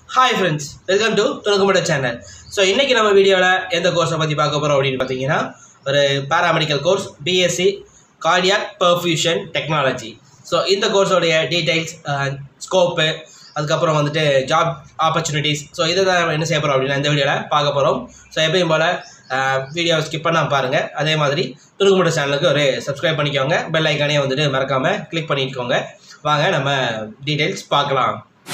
hi friends welcome to துணுக்குமுட channel so இன்றைக்கி நம்ம வீடியோவில் எந்த கோர்ஸை பற்றி பார்க்க போகிறோம் அப்படின்னு பார்த்தீங்கன்னா ஒரு paramedical course BSc cardiac perfusion technology so இந்த கோர்ஸோடைய டீடைல்ஸ் ஸ்கோப்பு அதுக்கப்புறம் வந்துட்டு ஜாப் ஆப்பர்ச்சுனிட்டிஸ் ஸோ இதை தான் நம்ம என்ன செய்ய போகிறோம் அப்படின்னா இந்த வீடியோவில் பார்க்க போகிறோம் ஸோ எப்பயும் போல் வீடியோ ஸ்கிப் பண்ணாமல் பாருங்கள் அதே மாதிரி துணுக்குமுட சேனலுக்கு ஒரு சப்ஸ்கிரைப் பண்ணிக்கோங்க பெல் ஐக்கானே வந்துட்டு மறக்காமல் கிளிக் பண்ணிக்கோங்க வாங்க நம்ம டீடைல்ஸ் பார்க்கலாம்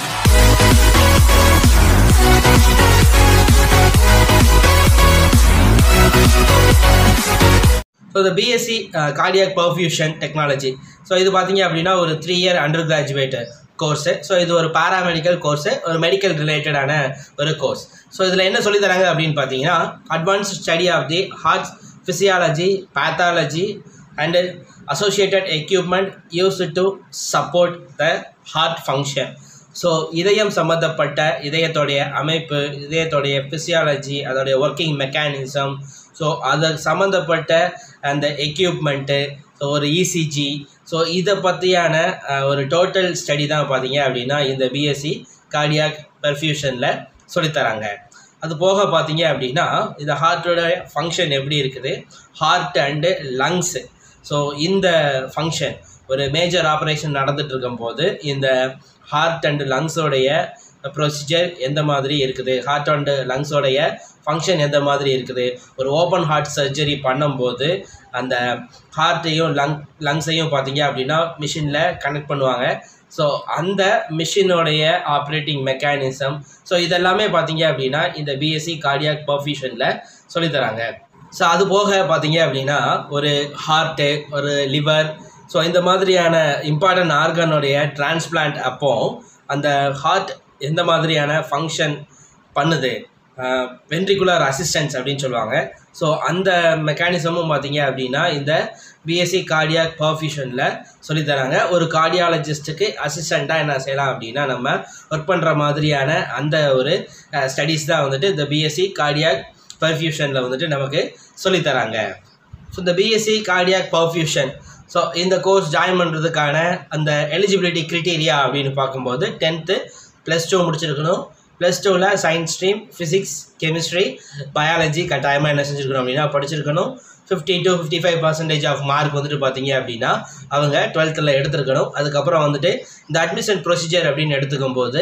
ஸோ இந்த BSc cardiac perfusion technology so இது பார்த்தீங்க அப்படின்னா ஒரு three year under graduate course so இது ஒரு பாராமெடிக்கல் கோர்ஸு ஒரு மெடிக்கல் ரிலேட்டடான ஒரு கோர்ஸ் ஸோ இதில் என்ன சொல்லி தராங்க அப்படின்னு பார்த்தீங்கன்னா advance study of the heart physiology pathology and associated equipment use to support the heart function so இதயம் சம்மந்தப்பட்ட இதயத்தோடைய அமைப்பு இதயத்தோடைய ஃபிசியாலஜி அதோடைய ஒர்க்கிங் மெக்கானிசம் ஸோ அது சம்மந்தப்பட்ட அந்த எக்யூப்மெண்ட்டு ஸோ ஒரு இசிஜி ஸோ இதை பற்றியான ஒரு டோட்டல் ஸ்டடி தான் பார்த்தீங்க அப்படின்னா இந்த பிஎஸ்சி கார்டியாக் பெர்ஃபியூஷனில் சொல்லித்தராங்க அது போக பார்த்தீங்க அப்படின்னா இந்த ஹார்ட்டோட ஃபங்க்ஷன் எப்படி இருக்குது ஹார்ட் அண்டு லங்ஸு ஸோ இந்த ஃபங்க்ஷன் ஒரு மேஜர் ஆப்ரேஷன் நடந்துட்டு இருக்கும்போது இந்த ஹார்ட் அண்டு லங்ஸோடைய ப்ரொசீஜர் எந்த மாதிரி இருக்குது ஹார்ட் அண்டு லங்ஸோடைய ஃபங்க்ஷன் எந்த மாதிரி இருக்குது ஒரு ஓப்பன் ஹார்ட் சர்ஜரி பண்ணும்போது அந்த ஹார்ட்டையும் லங் லங்ஸையும் பார்த்தீங்க அப்படின்னா மிஷினில் கனெக்ட் பண்ணுவாங்க ஸோ அந்த மிஷினோடைய ஆப்ரேட்டிங் மெக்கானிசம் ஸோ இதெல்லாமே பார்த்தீங்க அப்படின்னா இந்த பிஎஸ்சி கார்டியாக் பர்ஃபியூஷனில் சொல்லித்தராங்க ஸோ அது போக பார்த்தீங்க அப்படின்னா ஒரு ஹார்ட்டு ஒரு லிவர் ஸோ இந்த மாதிரியான இம்பார்ட்டன்ட் ஆர்கனுடைய டிரான்ஸ்பிளான்ட் அப்போ அந்த ஹார்ட் எந்த மாதிரியான ஃபங்க்ஷன் பண்ணுது வென்ட்ரிகுலர் அசிஸ்டன்ஸ் அப்படின்னு சொல்லுவாங்க ஸோ அந்த மெக்கானிசமும் பார்த்தீங்க அப்படின்னா இந்த பிஎஸ்சி கார்டியாக் பர்ஃபியூஷனில் சொல்லித்தராங்க ஒரு கார்டியாலஜிஸ்ட்டுக்கு அசிஸ்டண்ட்டாக என்ன செய்யலாம் அப்படின்னா நம்ம ஒர்க் பண்ணுற மாதிரியான அந்த ஒரு ஸ்டடீஸ் தான் வந்துட்டு இந்த பிஎஸ்சி கார்டியாக் பர்ஃபியூஷனில் வந்துட்டு நமக்கு சொல்லித்தராங்க ஸோ இந்த பிஎஸ்சி கார்டியாக் பர்ஃபியூஷன் ஸோ இந்த கோர்ஸ் ஜாயின் பண்ணுறதுக்கான அந்த எலிஜிபிலிட்டி க்ரிட்டீரியா அப்படின்னு பார்க்கும்போது டென்த்து ப்ளஸ் டூ முடிச்சிருக்கணும் ப்ளஸ் டூவில் science stream physics chemistry biology கட்டாயமாக என்ன செஞ்சுருக்கணும் அப்படின்னா படிச்சிருக்கணும் fifty to fifty five percentage of mark வந்துட்டு பார்த்தீங்க அப்படின்னா அவங்க டுவெல்த்தில் எடுத்துருக்கணும் அதுக்கப்புறம் வந்துட்டு இந்த அட்மிஷன் ப்ரொசீஜர் அப்படின்னு எடுத்துக்கும் போது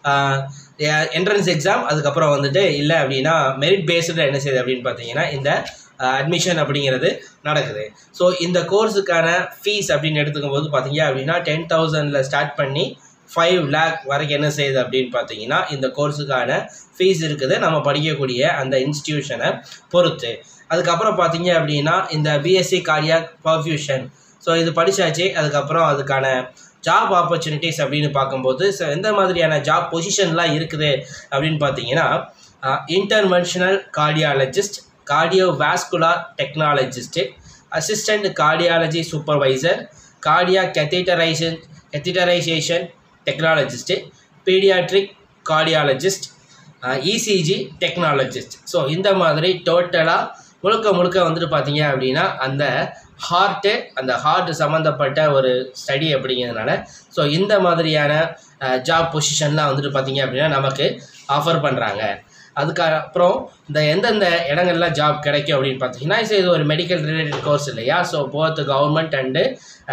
என்ட்ரன்ஸ் எக்ஸாம் அதுக்கப்புறம் வந்துட்டு இல்லை அப்படின்னா மெரிட் பேஸ்டில் என்ன செய்யுது அப்படின்னு பார்த்தீங்கன்னா இந்த அட்மிஷன் அப்படிங்கிறது நடக்குது ஸோ இந்த கோர்ஸுக்கான ஃபீஸ் அப்படின்னு எடுத்துக்கும் போது பார்த்தீங்க அப்படின்னா டென் தௌசண்டில் ஸ்டார்ட் பண்ணி ஃபைவ் லேக் வரைக்கும் என்ன செய்யுது அப்படின்னு பார்த்தீங்கன்னா இந்த கோர்ஸுக்கான ஃபீஸ் இருக்குது நம்ம படிக்கக்கூடிய அந்த இன்ஸ்டியூஷனை பொறுத்து அதுக்கப்புறம் பார்த்தீங்க அப்படின்னா இந்த பிஎஸ்சி கார்டியாக் பர்ஃபியூஷன் ஸோ இது படித்தாச்சு அதுக்கப்புறம் அதுக்கான ஜாப் ஆப்பர்ச்சுனிட்டிஸ் அப்படின்னு பார்க்கும்போது ஸோ எந்த மாதிரியான ஜாப் பொசிஷன்லாம் இருக்குது அப்படின்னு பார்த்தீங்கன்னா interventional cardiologist cardiovascular technologist assistant cardiology supervisor cardia catheterization catheterization technologist paediatric cardiologist ECG technologist so இந்த மாதிரி டோட்டலாக முழுக்க முழுக்க வந்துட்டு பார்த்தீங்க அப்படின்னா அந்த ஹார்ட்டு அந்த ஹார்ட் சம்மந்தப்பட்ட ஒரு ஸ்டடி அப்படிங்கிறதுனால ஸோ இந்த மாதிரியான ஜாப் பொசிஷன்லாம் வந்துட்டு பார்த்தீங்க அப்படின்னா நமக்கு ஆஃபர் பண்ணுறாங்க அதுக்கப்புறம் இந்த எந்தெந்த இடங்கள்லாம் ஜாப் கிடைக்கும் அப்படின்னு பார்த்தீங்கன்னா இது ஒரு மெடிக்கல் ரிலேட்டட் கோர்ஸ் இல்லையா so both government and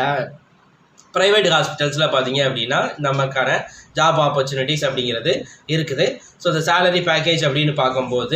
private ஹாஸ்பிட்டல்ஸில் பார்த்தீங்க அப்படின்னா நமக்கான ஜாப் ஆப்பர்ச்சுனிட்டிஸ் அப்படிங்கிறது இருக்குது ஸோ இந்த சேலரி பேக்கேஜ் அப்படின்னு பார்க்கும்போது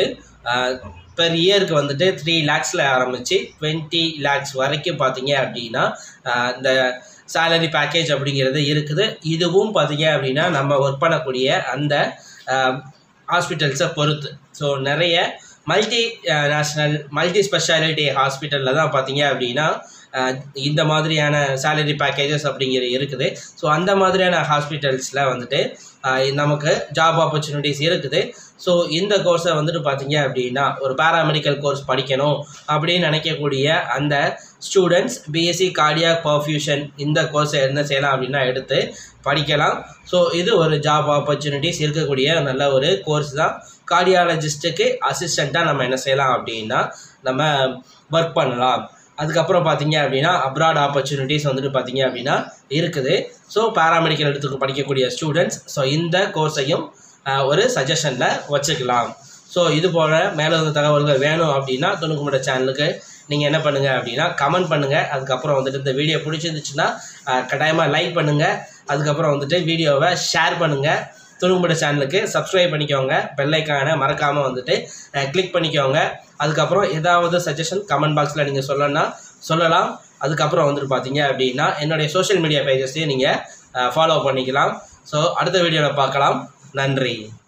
பெர் இயருக்கு வந்துட்டு த்ரீ லேக்ஸில் ஆரம்பித்து டுவெண்ட்டி லேக்ஸ் வரைக்கும் பார்த்தீங்க அப்படின்னா இந்த சேலரி பேக்கேஜ் அப்படிங்கிறது இருக்குது இதுவும் பார்த்தீங்க அப்படின்னா நம்ம ஒர்க் பண்ணக்கூடிய அந்த ஹாஸ்பிட்டல்ஸை பொறுத்து ஸோ நிறைய மல்டி நேஷ்னல் மல்டி ஸ்பெஷாலிட்டி ஹாஸ்பிட்டலில் தான் பார்த்தீங்க அப்படின்னா இந்த மாதிரியான சேலரி பேக்கேஜஸ் அப்படிங்கிற இருக்குது ஸோ அந்த மாதிரியான ஹாஸ்பிட்டல்ஸில் வந்துட்டு நமக்கு ஜாப் ஆப்பர்ச்சுனிட்டிஸ் இருக்குது ஸோ இந்த கோர்ஸை வந்துட்டு பார்த்தீங்க அப்படின்னா ஒரு பேராமெடிக்கல் கோர்ஸ் படிக்கணும் அப்படின்னு நினைக்கக்கூடிய அந்த ஸ்டூடெண்ட்ஸ் பிஎஸ்சி கார்டியாக் பர்ஃபியூஷன் இந்த கோர்ஸை என்ன செய்யலாம் அப்படின்னா எடுத்து படிக்கலாம் ஸோ இது ஒரு ஜாப் ஆப்பர்ச்சுனிட்டிஸ் இருக்கக்கூடிய நல்ல ஒரு கோர்ஸ் தான் கார்டியாலஜிஸ்ட்டுக்கு அசிஸ்டண்ட்டாக நம்ம என்ன செய்யலாம் அப்படின்னா நம்ம ஒர்க் பண்ணலாம் அதுக்கப்புறம் பார்த்தீங்க அப்படின்னா அப்ராட் ஆப்பர்ச்சுனிட்டிஸ் வந்துட்டு பார்த்தீங்க அப்படின்னா இருக்குது ஸோ பேராமெடிக்கல் எடுத்து படிக்கக்கூடிய ஸ்டூடெண்ட்ஸ் ஸோ இந்த கோர்ஸையும் ஆஹ் ஒரு சஜஷனில் வச்சுக்கலாம் ஸோ இது போல் மேலதிக தகவல்கள் வேணும் அப்படின்னா துணுக்குமுட சேனலுக்கு நீங்கள் என்ன பண்ணுங்கள் அப்படின்னா கமெண்ட் பண்ணுங்கள் அதுக்கப்புறம் வந்துட்டு இந்த வீடியோ பிடிச்சிருந்துச்சுன்னா கட்டாயமாக லைக் பண்ணுங்கள் அதுக்கப்புறம் வந்துட்டு வீடியோவை ஷேர் பண்ணுங்கள் துணுக்குமுட சேனலுக்கு சப்ஸ்கிரைப் பண்ணிக்கோங்க பெல்லைக்கான மறக்காமல் வந்துட்டு கிளிக் பண்ணிக்கோங்க அதுக்கப்புறம் ஏதாவது சஜஷன் கமெண்ட் பாக்ஸில் நீங்கள் சொல்லணும்னா சொல்லலாம் அதுக்கப்புறம் வந்துட்டு பார்த்தீங்க அப்படின்னா என்னுடைய சோஷியல் மீடியா பேஜஸையும் நீங்கள் ஃபாலோ பண்ணிக்கலாம் ஸோ அடுத்த வீடியோவில் பார்க்கலாம் நன்றி